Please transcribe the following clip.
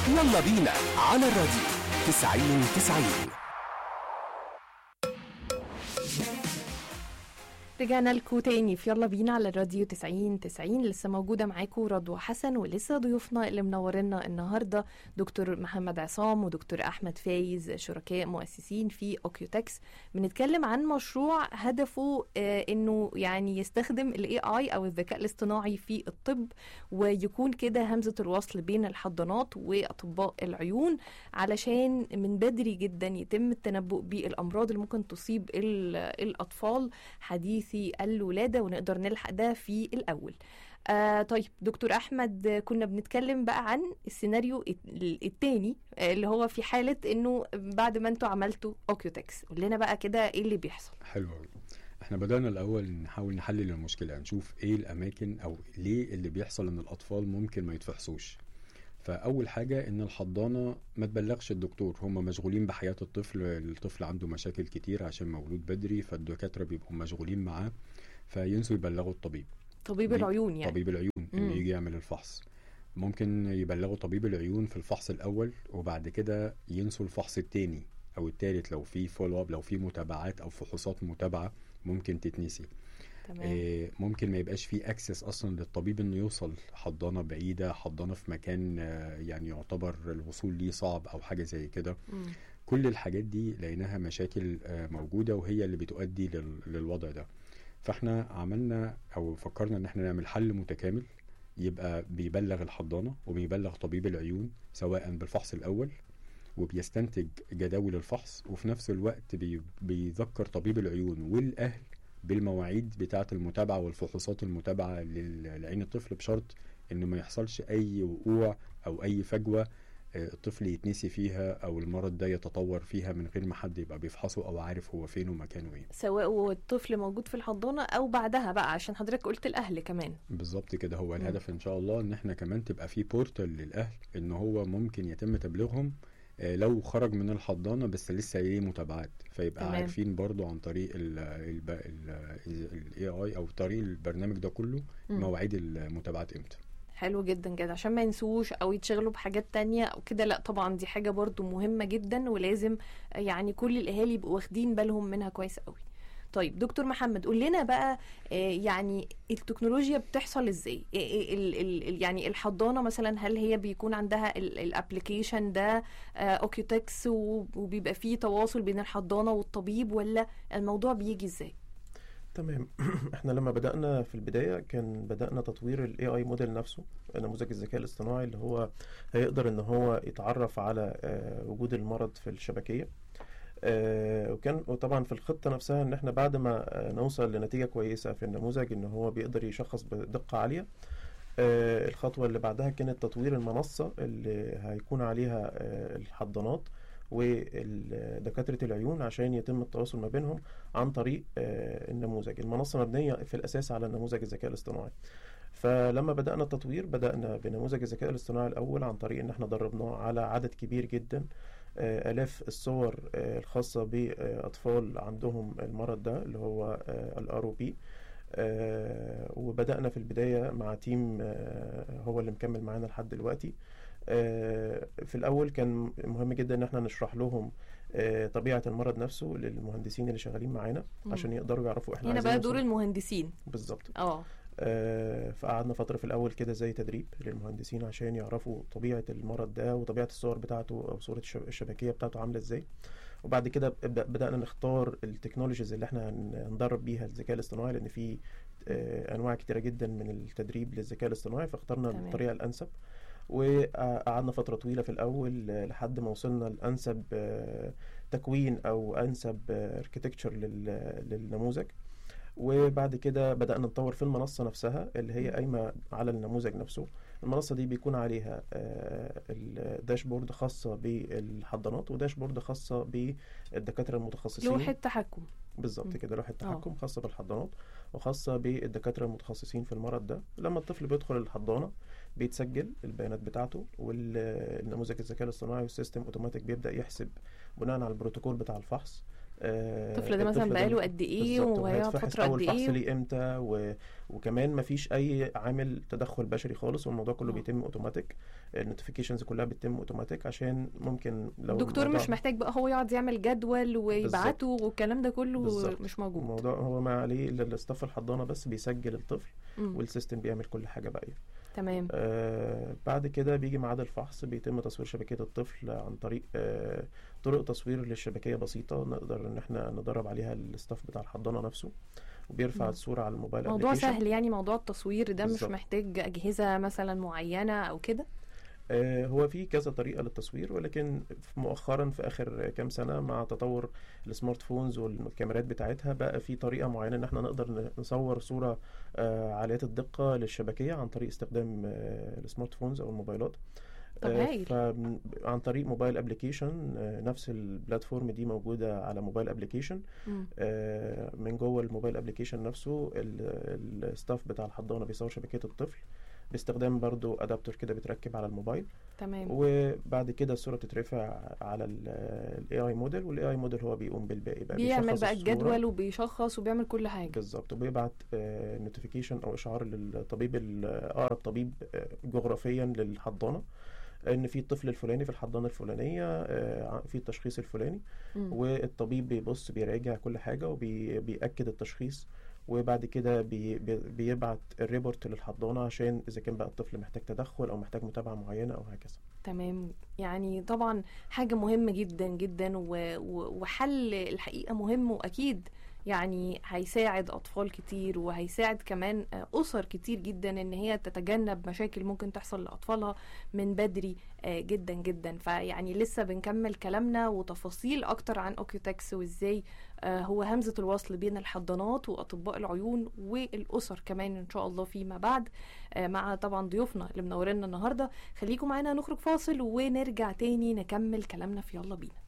يلا بينا على الراديو 90 90 رجعنا لكم تاني في يلا بينا على الراديو 90 90 لسه موجودة معاكم رضوى حسن ولسه ضيوفنا اللي منورنا النهاردة دكتور محمد عصام ودكتور أحمد فايز شركاء مؤسسين في أوكيوتكس بنتكلم عن مشروع هدفه آه إنه يعني يستخدم ال AI أو الذكاء الاصطناعي في الطب ويكون كده همزة الوصل بين الحضانات وأطباء العيون علشان من بدري جدا يتم التنبؤ بالأمراض اللي ممكن تصيب ال- الأطفال حديثي الولادة ونقدر نلحق ده في الأول آه طيب دكتور أحمد آه، كنا بنتكلم بقى عن السيناريو الت- التاني آه، اللي هو في حالة إنه بعد ما انتوا عملتوا أوكيوتكس قول لنا بقى كده إيه اللي بيحصل حلو قوي احنا بدأنا الأول نحاول نحلل المشكلة نشوف ايه الأماكن أو ليه اللي بيحصل إن الأطفال ممكن ما يتفحصوش فأول حاجة إن الحضانة ما تبلغش الدكتور هم مشغولين بحياة الطفل الطفل عنده مشاكل كتير عشان مولود بدري فالدكاترة بيبقوا مشغولين معاه فينسوا يبلغوا الطبيب طبيب دي- العيون يعني طبيب العيون مم. انه يجي يعمل الفحص ممكن يبلغوا طبيب العيون في الفحص الاول وبعد كده ينسوا الفحص التاني او التالت لو في فولو اب لو في متابعات او فحوصات متابعه ممكن تتنسي تمام إيه، ممكن ما يبقاش في اكسس اصلا للطبيب انه يوصل حضانه بعيده حضانه في مكان آه، يعني يعتبر الوصول ليه صعب او حاجه زي كده مم. كل الحاجات دي لقيناها مشاكل آه، موجودة وهي اللي بتؤدي لل- للوضع ده فاحنا عملنا او فكرنا ان احنا نعمل حل متكامل يبقى بيبلغ الحضانة وبيبلغ طبيب العيون سواء بالفحص الاول وبيستنتج جداول الفحص وفي نفس الوقت بي بيذكر طبيب العيون والاهل بالمواعيد بتاعة المتابعة والفحوصات المتابعة لل- لعين الطفل بشرط ان ما يحصلش اي وقوع او اي فجوة آه، الطفل يتنسي فيها او المرض ده يتطور فيها من غير ما حد يبقى بيفحصه او عارف هو فين ومكانه ايه سواء الطفل موجود في الحضانة أو بعدها بقى عشان حضرتك قلت الأهل كمان بالظبط كده هو مم. الهدف ان شاء الله ان احنا كمان تبقى في بورتال للاهل ان هو ممكن يتم تبليغهم آه، لو خرج من الحضانه بس لسه ليه متابعات فيبقى تمام. عارفين برضو عن طريق الاي اي او طريق البرنامج ده كله مم. مواعيد المتابعات امتى حلو جدا كده عشان ما ينسوش او يتشغلوا بحاجات تانية او كده لا طبعا دي حاجة برضو مهمة جدا ولازم يعني كل الاهالي يبقوا واخدين بالهم منها كويس قوي طيب دكتور محمد قول لنا بقى آه، يعني التكنولوجيا بتحصل ازاي إيه- إيه ال- ال- ال- يعني الحضانه مثلا هل هي بيكون عندها الابلكيشن ده اوكيوتكس وبيبقى فيه تواصل بين الحضانه والطبيب ولا الموضوع بيجي ازاي تمام احنا لما بدأنا في البداية كان بدأنا تطوير ال AI موديل نفسه نموذج الذكاء الاصطناعي اللي هو هيقدر ان هو يتعرف على آه، وجود المرض في الشبكية آه، وكان وطبعا في الخطة نفسها ان احنا بعد ما آه، نوصل لنتيجة كويسة في النموذج ان هو بيقدر يشخص بدقة عالية آه، الخطوة اللي بعدها كانت تطوير المنصة اللي هيكون عليها آه، الحضانات ودكاترة العيون عشان يتم التواصل ما بينهم عن طريق آه، النموذج المنصة مبنية في الأساس على نموذج الذكاء الاصطناعي فلما بدأنا التطوير بدأنا بنموذج الذكاء الاصطناعي الأول عن طريق إن احنا دربناه على عدد كبير جدا آه، آلاف الصور آه، الخاصة بأطفال عندهم المرض ده اللي هو الار او بي وبدأنا في البداية مع تيم آه، هو اللي مكمل معانا لحد دلوقتي آه، في الأول كان مهم جدا إن احنا نشرح لهم آه، طبيعة المرض نفسه للمهندسين اللي شغالين معانا مم. عشان يقدروا يعرفوا احنا هنا عايزين بقى نوصل- دور المهندسين بالظبط اه آه، فقعدنا فترة في الأول كده زي تدريب للمهندسين عشان يعرفوا طبيعة المرض ده وطبيعة الصور بتاعته أو صورة الشب- الشبكية بتاعته عاملة ازاي وبعد كده بد- بدأنا نختار التكنولوجيز اللي احنا هن- هندرب بيها الذكاء الاصطناعي لأن في آه، أنواع كتيرة جدا من التدريب للذكاء الاصطناعي فاخترنا تمام. الطريقة الأنسب وقعدنا فترة طويلة في الأول آه، لحد ما وصلنا لأنسب آه، تكوين أو أنسب اركتكتشر للنموذج وبعد كده بدأنا نطور في المنصة نفسها اللي هي قايمة على النموذج نفسه المنصة دي بيكون عليها آه، الداشبورد خاصة بالحضانات وداشبورد خاصة بالدكاترة المتخصصين لوحة تحكم بالظبط مم. كده لوحة تحكم خاصة بالحضانات وخاصة بالدكاترة المتخصصين في المرض ده لما الطفل بيدخل الحضانة بيتسجل البيانات بتاعته والنموذج الذكاء الاصطناعي والسيستم اوتوماتيك بيبدأ يحسب بناء على البروتوكول بتاع الفحص آه، الطفل ده مثلا الطفل بقاله قد ايه بالظبط، وهيقعد وهيتفحص فتره اول قد فحص ايه ليه امتى و... وكمان ما فيش اي عامل تدخل بشري خالص والموضوع كله مم. بيتم اوتوماتيك النوتيفيكيشنز كلها بتتم اوتوماتيك عشان ممكن لو الدكتور الموضوع- مش محتاج بقى هو يقعد يعمل جدول ويبعته والكلام ده كله بالظبط. مش موجود الموضوع هو ما عليه الا الاستاف الحضانه بس بيسجل الطفل مم. والسيستم بيعمل كل حاجه باقيه تمام آه بعد كده بيجي ميعاد الفحص بيتم تصوير شبكيه الطفل عن طريق آه طرق تصوير للشبكيه بسيطه نقدر ان احنا ندرب عليها الاستاف بتاع الحضانه نفسه وبيرفع مم. الصوره على الموبايل موضوع application. سهل يعني موضوع التصوير ده مش بالظبط. محتاج أجهزة مثلا معينة أو كده آه، هو في كذا طريقة للتصوير ولكن في- مؤخرا في آخر كام سنة مع تطور السمارت فونز والكاميرات بتاعتها بقى في طريقة معينة إن احنا نقدر ن- نصور صورة آه، عالية الدقة للشبكية عن طريق استخدام آه، السمارت فونز أو الموبايلات طب آه، هايل. فمن- عن طريق موبايل ابلكيشن نفس البلاتفورم دي موجودة على موبايل ابلكيشن مم. من جوه الموبايل ابلكيشن نفسه ال- الستاف بتاع الحضانة بيصور شبكية الطفل باستخدام برضو ادابتور كده بيتركب على الموبايل تمام وبعد كده الصوره بتترفع على الاي اي موديل والاي اي موديل هو بيقوم بالباقي بقى بيعمل بيشخص بقى الصورة الجدول وبيشخص وبيعمل كل حاجة بالظبط وبيبعت نوتيفيكيشن او اشعار للطبيب ال- اقرب طبيب آه، جغرافيا للحضانه ان في الطفل الفلاني في الحضانه الفلانيه آه، في التشخيص الفلاني مم. والطبيب بيبص بيراجع كل حاجه وبيأكد التشخيص وبعد كده بي بي- بيبعت الريبورت للحضانه عشان اذا كان بقى الطفل محتاج تدخل او محتاج متابعه معينه او هكذا تمام يعني طبعا حاجة مهمة جدا جدا و- و- وحل الحقيقة مهم وأكيد يعني هيساعد أطفال كتير وهيساعد كمان آه، أسر كتير جدا إن هي تتجنب مشاكل ممكن تحصل لأطفالها من بدري آه، جدا جدا فيعني لسه بنكمل كلامنا وتفاصيل أكتر عن أوكيوتكس وإزاي آه، هو همزة الوصل بين الحضانات وأطباء العيون والأسر كمان إن شاء الله فيما بعد آه، مع طبعا ضيوفنا اللي منورينا النهارده خليكم معانا نخرج فاصل ونرجع تاني نكمل كلامنا في يلا بينا